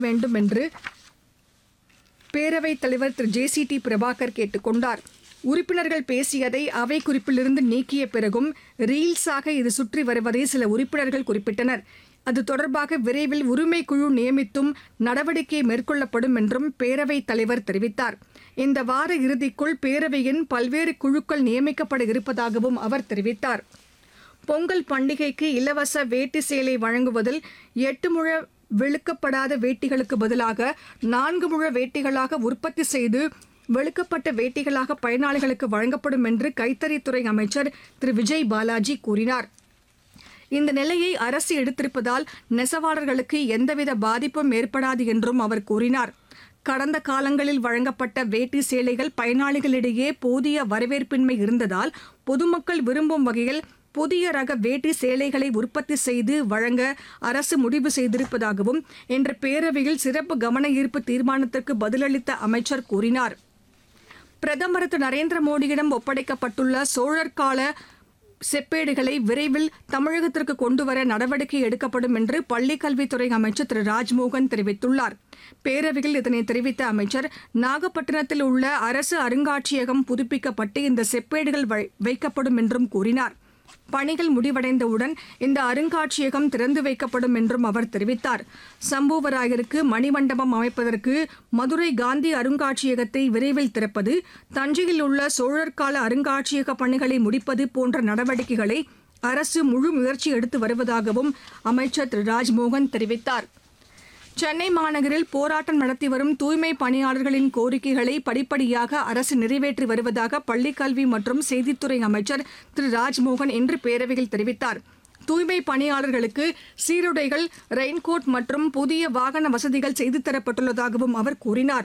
வேண்டும் என்று பேரவைத் தலைவர் Thiru J C D Prabhakar கேட்டுக் கொண்டார் உறுப்பினர்கள் பேசியதை அவை குறிப்பிலிருந்து நீக்கிய பிறகும் ரீல்ஸாக இது சுற்றி வருவதை சில உறுப்பினர்கள் குறிப்பிட்டனர் அது தொடர்பாக விரைவில் உரிமை குழு நியமித்தும் நடவடிக்கை மேற்கொள்ளப்படும் என்றும் பேரவைத் தலைவர் தெரிவித்தார் இந்த வார இறுதிக்குள் பேரவையின் பல்வேறு குழுக்கள் நியமிக்கப்பட இருப்பதாகவும் அவர் தெரிவித்தார் பொங்கல் பண்டிகைக்கு இலவச வேட்டி சேலை வழங்குவதில் எட்டு முழ வெளுக்கப்படாத வேட்டிகளுக்கு பதிலாக நான்கு முழ வேட்டிகளாக உற்பத்தி செய்து வெளுக்கப்பட்ட வேட்டிகளாக பயனாளிகளுக்கு வழங்கப்படும் என்று கைத்தறித்துறை அமைச்சர் திரு விஜய் பாலாஜி கூறினார் இந்த நிலையை அரசு எடுத்திருப்பதால் நெசவாளர்களுக்கு எந்தவித பாதிப்பும் ஏற்படாது என்றும் அவர் கூறினார் கடந்த காலங்களில் வழங்கப்பட்ட வேட்டி சேலைகள் பயனாளிகளிடையே போதிய வரவேற்பின்மை இருந்ததால் பொதுமக்கள் விரும்பும் வகையில் புதிய ரக வேட்டி சேலைகளை உற்பத்தி செய்து வழங்க அரசு முடிவு செய்திருப்பதாகவும் இன்று பேரவையில் சிறப்பு கவன ஈர்ப்பு தீர்மானத்திற்கு பதிலளித்த அமைச்சர் கூறினார் பிரதமர் திரு நரேந்திர மோடியிடம் ஒப்படைக்கப்பட்டுள்ள சோழர் கால செப்பேடுகளை விரைவில் தமிழகத்திற்கு கொண்டுவர நடவடிக்கை எடுக்கப்படும் என்று பள்ளிக் கல்வித்துறை அமைச்சர் திரு ராஜ்மோகன் தெரிவித்துள்ளார் பேரவையில் இதனை தெரிவித்த அமைச்சர் நாகப்பட்டினத்தில் உள்ள அரசு அருங்காட்சியகம் புதுப்பிக்கப்பட்டு இந்த செப்பேடுகள் வை- வைக்கப்படும் என்றும் கூறினார் பணிகள் முடிவடைந்தவுடன் இந்த அருங்காட்சியகம் திறந்து வைக்கப்படும் என்றும் அவர் தெரிவித்தார் சம்புவராயருக்கு மணிமண்டபம் அமைப்பதற்கு மதுரை காந்தி அருங்காட்சியகத்தை விரைவில் திறப்பது தஞ்சையில் உள்ள சோழர் கால அருங்காட்சியக பணிகளை முடிப்பது போன்ற நடவடிக்கைகளை அரசு முழு முயற்சி எடுத்து வருவதாகவும் அமைச்சர் திரு ராஜ்மோகன் தெரிவித்தார் சென்னை மாநகரில் போராட்டம் நடத்தி வரும் தூய்மை பணியாளர்களின் கோரிக்கைகளை படிப்படியாக அரசு நிறைவேற்றி வருவதாக பள்ளிக் கல்வி மற்றும் செய்தித்துறை அமைச்சர் திரு ராஜ்மோகன் இன்று பேரவையில் தெரிவித்தார் தூய்மை பணியாளர்களுக்கு சீருடைகள் ரெயின்கோட் மற்றும் புதிய வாகன வசதிகள் செய்து தரப்பட்டுள்ளதாகவும் அவர் கூறினார்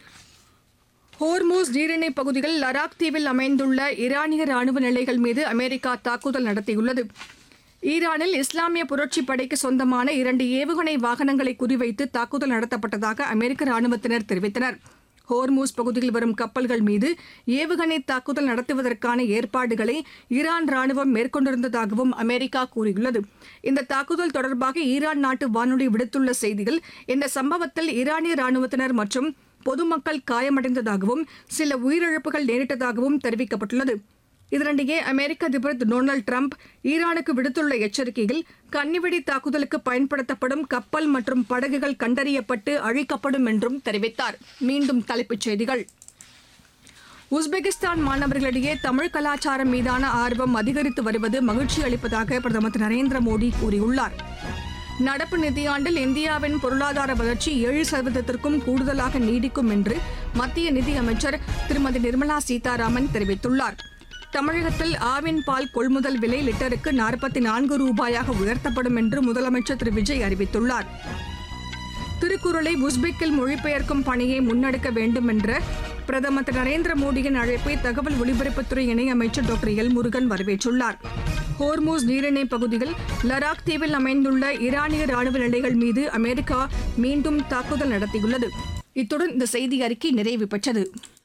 ஹோர்மூஸ் நீரிணை பகுதியில் லடாக் தீவில் அமைந்துள்ள ஈரானிய ராணுவ நிலைகள் மீது அமெரிக்கா தாக்குதல் நடத்தியுள்ளது ஈரானில் இஸ்லாமிய புரட்சிப் படைக்கு சொந்தமான இரண்டு ஏவுகணை வாகனங்களை குறிவைத்து தாக்குதல் நடத்தப்பட்டதாக அமெரிக்க ராணுவத்தினர் தெரிவித்தனர் ஹோர்மூஸ் பகுதியில் வரும் கப்பல்கள் மீது ஏவுகணை தாக்குதல் நடத்துவதற்கான ஏற்பாடுகளை ஈரான் ராணுவம் மேற்கொண்டிருந்ததாகவும் அமெரிக்கா கூறியுள்ளது இந்த தாக்குதல் தொடர்பாக ஈரான் நாட்டு வானொலி விடுத்துள்ள செய்தியில் இந்த சம்பவத்தில் ஈரானிய ராணுவத்தினர் மற்றும் பொதுமக்கள் காயமடைந்ததாகவும் சில உயிரிழப்புகள் நேரிட்டதாகவும் தெரிவிக்கப்பட்டுள்ளது இதனிடையே அமெரிக்க அதிபர் திரு டொனால்டு டிரம்ப் ஈரானுக்கு விடுத்துள்ள எச்சரிக்கையில் கன்னிவெடி தாக்குதலுக்கு பயன்படுத்தப்படும் கப்பல் மற்றும் படகுகள் கண்டறியப்பட்டு அழிக்கப்படும் என்றும் தெரிவித்தார் மீண்டும் தலைப்புச் செய்திகள் உஸ்பெகிஸ்தான் மாணவர்களிடையே தமிழ் கலாச்சாரம் மீதான ஆர்வம் அதிகரித்து வருவது மகிழ்ச்சி அளிப்பதாக பிரதமர் திரு நரேந்திர மோடி கூறியுள்ளார் நடப்பு நிதியாண்டில் இந்தியாவின் பொருளாதார வளர்ச்சி ஏழு சதவீதத்திற்கும் கூடுதலாக நீடிக்கும் என்று மத்திய நிதியமைச்சர் திருமதி நிர்மலா சீதாராமன் தெரிவித்துள்ளார் தமிழகத்தில் ஆவின் பால் கொள்முதல் விலை லிட்டருக்கு நாற்பத்தி நான்கு ரூபாயாக உயர்த்தப்படும் என்று முதலமைச்சர் திரு விஜய் அறிவித்துள்ளார் திருக்குறளை உஸ்பெக்கில் மொழிபெயர்க்கும் பணியை முன்னெடுக்க வேண்டும் என்ற பிரதமர் திரு நரேந்திர மோடியின் அழைப்பை தகவல் ஒலிபரப்புத்துறை இணையமைச்சர் டாக்டர் எல் முருகன் வரவேற்றுள்ளார் ஹோர்மூஸ் நீரிணை பகுதியில் லடாக் தீவில் அமைந்துள்ள ஈரானிய ராணுவ நிலைகள் மீது அமெரிக்கா மீண்டும் தாக்குதல் நடத்தியுள்ளது இத்துடன் இந்த செய்தி அறிக்கை நிறைவு பெற்றது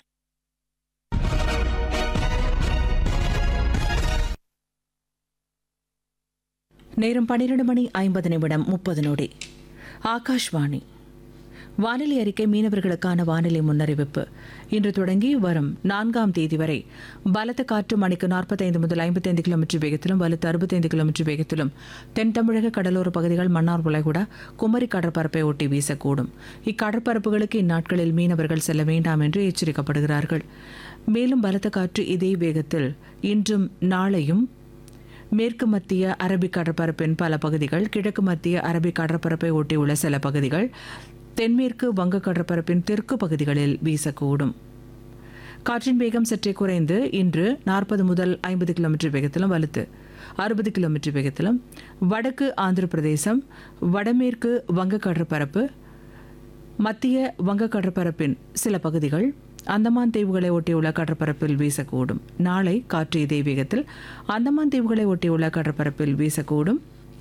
நேரம் பன்னிரண்டு மணி ஐம்பது நிமிடம் முப்பது நொடி ஆகாஷ்வாணி வானிலை அறிக்கை மீனவர்களுக்கான வானிலை முன்னறிவிப்பு இன்று தொடங்கி வரும் நான்காம் தேதி வரை பலத்த காற்று மணிக்கு நாற்பத்தைந்து முதல் ஐம்பத்தைந்து கிலோமீட்டர் வேகத்திலும் வலுத்து அறுபத்தைந்து கிலோமீட்டர் வேகத்திலும் தென் தமிழக கடலோர பகுதிகள் மன்னார் வளைகுடா குமரி கடற்பரப்பை ஒட்டி வீசக்கூடும் இக்கடற்பரப்புகளுக்கு இந்நாட்களில் மீனவர்கள் செல்ல வேண்டாம் என்று எச்சரிக்கப்படுகிறார்கள் மேலும் பலத்த காற்று இதே வேகத்தில் இன்றும் நாளையும் மேற்கு மத்திய அரபிக் கடற்பரப்பின் பல பகுதிகள் கிழக்கு மத்திய அரபிக் கடற்பரப்பை ஒட்டியுள்ள சில பகுதிகள் தென்மேற்கு வங்க கடற்பரப்பின் தெற்கு பகுதிகளில் வீசக்கூடும் காற்றின் வேகம் சற்றே குறைந்து இன்று நாற்பது முதல் ஐம்பது கிலோமீட்டர் வேகத்திலும் வலுத்து அறுபது கிலோமீட்டர் வேகத்திலும் வடக்கு ஆந்திர பிரதேசம் வடமேற்கு வங்க கடற்பரப்பு மத்திய வங்க கடற்பரப்பின் சில பகுதிகள் அந்தமான் தீவுகளை ஒட்டியுள்ள கடற்பரப்பில் வீசக்கூடும் நாளை காற்று இதே வேகத்தில் அந்தமான் தீவுகளை ஒட்டியுள்ள கடற்பரப்பில் வீசக்கூடும்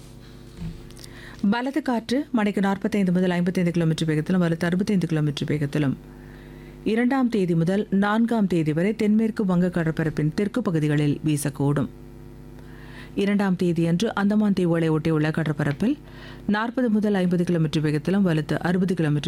பலத்த காற்று மணிக்கு நாற்பத்தைந்து முதல் ஐம்பத்தைந்து கிலோமீட்டர் வேகத்திலும் வலுத்து அறுபத்தைந்து கிலோமீட்டர் வேகத்திலும் இரண்டாம் தேதி முதல் நான்காம் தேதி வரை தென்மேற்கு வங்க கடற்பரப்பின் தெற்கு பகுதிகளில் வீசக்கூடும் இரண்டாம் தேதியன்று அந்தமான் தீவுகளை ஒட்டியுள்ள கடற்பரப்பில் நாற்பது முதல் ஐம்பது கிலோமீட்டர் வேகத்திலும் வலுத்து அறுபது கிலோமீட்டர்